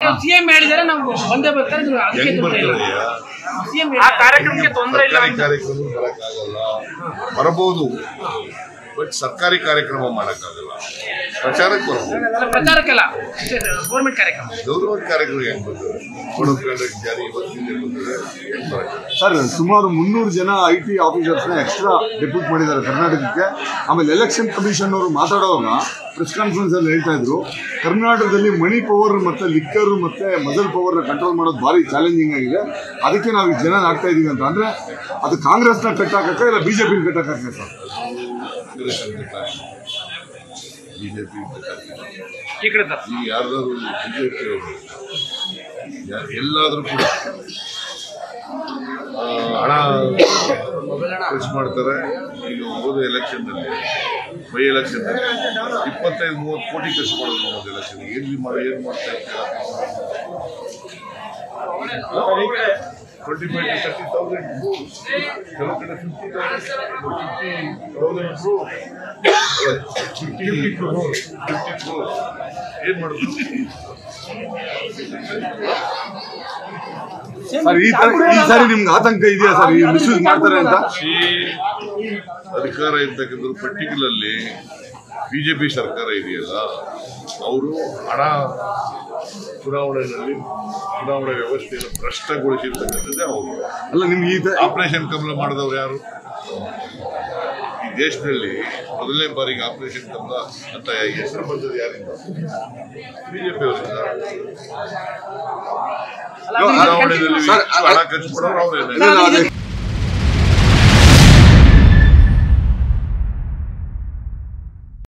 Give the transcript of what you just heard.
CM ಹೇಳಿದರೆ ನಾವು ಒಂದೇ ಬರ್ತಾರೆ ನೀವು ಅದಕ್ಕೆ ಹೆಂಗ್ ತೊಂದ್ರೆ ಇಲ್ಲ ಬರ್ತಾರಯ್ಯ ಸಿಎಂ ಆ ಕಾರ್ಯಕ್ರಮಕ್ಕೆ ತೊಂದರೆ ಇಲ್ಲ ಸರ್ಕಾರಿ ಅಂತ ಕಾರ್ಯಕ್ರಮ ಬರಕ್ಕಾಗಲ್ಲ ಬರಬಹುದು ಬಟ್ ಸರ್ಕಾರಿ ಕಾರ್ಯಕ್ರಮ ಮಾಡಕ್ಕಾಗಲ್ಲ ಪ್ರಚಾರಕ್ಕೆ ಬರಬಹುದು ಪ್ರಚಾರಕ್ಕಲ್ಲ ಗೌರ್ಮೆಂಟ್ ಕಾರ್ಯಕ್ರಮ ಗೌರವ ಕಾರ್ಯಕ್ರಮ ಹೆಂಗ್ ಬರ್ತದೆ ಕೊಡೋದ್ ಕಂಡಕ್ಟ್ ಜಾರಿ ಇವತ್ತಿಂದ ಬರ್ತದೆ ಹೆಂಗ್ ಬರಕ್ಕಾಗಲ್ಲ ಸರ್ ಸುಮಾರು ಮುನ್ನೂರು ಜನ ಐ ಟಿ ಆಫೀಸರ್ಸ್ನ ಎಕ್ಸ್ಟ್ರಾ ಡೆಪ್ಯೂಟ್ ಮಾಡಿದ್ದಾರೆ ಕರ್ನಾಟಕಕ್ಕೆ ಆಮೇಲೆ ಎಲೆಕ್ಷನ್ ಕಮಿಷನ್ ಅವರು ಮಾತಾಡುವಾಗ ಪ್ರೆಸ್ ಕಾನ್ಫರೆನ್ಸ್ ಅಲ್ಲಿ ಹೇಳ್ತಾ ಇದ್ರು ಕರ್ನಾಟಕದಲ್ಲಿ ಮನಿ ಪವರ್ ಮತ್ತೆ ಲಿಕ್ಕರ್ ಮತ್ತೆ ಮಜಲ್ ಪವರ್ ಕಂಟ್ರೋಲ್ ಮಾಡೋದು ಭಾರಿ ಚಾಲೆಂಜಿಂಗ್ ಆಗಿದೆ ಅದಕ್ಕೆ ನಾವು ಈ ಜನ ಆಗ್ತಾ ಇದೀವಿ ಅಂತ ಅಂದ್ರೆ ಅದು ಕಾಂಗ್ರೆಸ್ನ ಕಟ್ಟಾಕಕ್ಕ ಇಲ್ಲ ಬಿಜೆಪಿ ಕಟ್ಟಾಕಕ್ಕ ಸರ್ ಕಾಂಗ್ರೆಸ್ ಬಿಜೆಪಿ ಈ ಕಡೆ ಸರ್ ಈಗ ಯಾರ್ದಾದ್ರು ಬಿಜೆಪಿ ಎಲ್ಲಾದ್ರೂ ಕೂಡ ಆ, ಹಣ ಖರ್ಚು ಮಾಡ್ತಾರೆ ಈಗ ಹೋದ ಎಲೆಕ್ಷನ್ ನಲ್ಲಿ ಬೈ ಎಲೆಕ್ಷನ್ ನಲ್ಲಿ ಇಪ್ಪತ್ತೈದು ಮೂವತ್ತು ಕೋಟಿ ಖರ್ಚು ಮಾಡೋದು ಒಂದು ಎಲೆಕ್ಷನ್ ಎಲ್ಲಿ ಮಾಡಿ ಏನ್ ಮಾಡ್ತಾ twenty five to thirty thousand ಕೆಲವು ಕಡೆ ಫಿಫ್ಟಿ ಫಿಫ್ಟಿ ಫಿಫ್ಟಿ ಏನ್ ಮಾಡೋದು ಸರ್ ಈ ತರ ಈ ಸಾರಿ ನಿಮ್ಗೆ ಆತಂಕ ಇದೆಯಾ ಸರ್ ಈ ಮಿಸ್ಯೂಸ್ ಮಾಡ್ತಾರೆ ಅಂತ ಈ ಅಧಿಕಾರ ಇರ್ತಕ್ಕಂಥ ಪರ್ಟಿಕ್ಯುಲರ್ಲಿ ಬಿಜೆಪಿ ಸರ್ಕಾರ ಇದೆಯಲ್ಲ ಅವರು ಹಣ ಚುನಾವಣೆಯಲ್ಲಿ ಚುನಾವಣಾ ವ್ಯವಸ್ಥೆಯನ್ನು ಭ್ರಷ್ಟಗೊಳಿಸಿರ್ತಕ್ಕಂಥದ್ದೇ ಅವರು ಅಲ್ಲ ನಿಮ್ಗೆ ಈ ತ- ಆಪರೇಷನ್ ಕಮಲ ಮಾಡಿದವ್ರು ಯಾರು ಈ ದೇಶದಲ್ಲಿ ಮೊದಲನೇ ಬಾರಿಗೆ ಆಪರೇಷನ್ ಕಮಲ ಅಂತ ಹೆಸರು ಬಂದದ್ದು ಯಾರಿಂದ ಬಿಜೆಪಿ ಅವರಿಂದ ಚುನಾವಣೆಯಲ್ಲಿ ಸರ್, ಹಣ ಖರ್ಚು ಮಾಡೋರು ಅವರೇನೆ ಇಲ್ಲ, ಇಲ್ಲ, ಅದೇ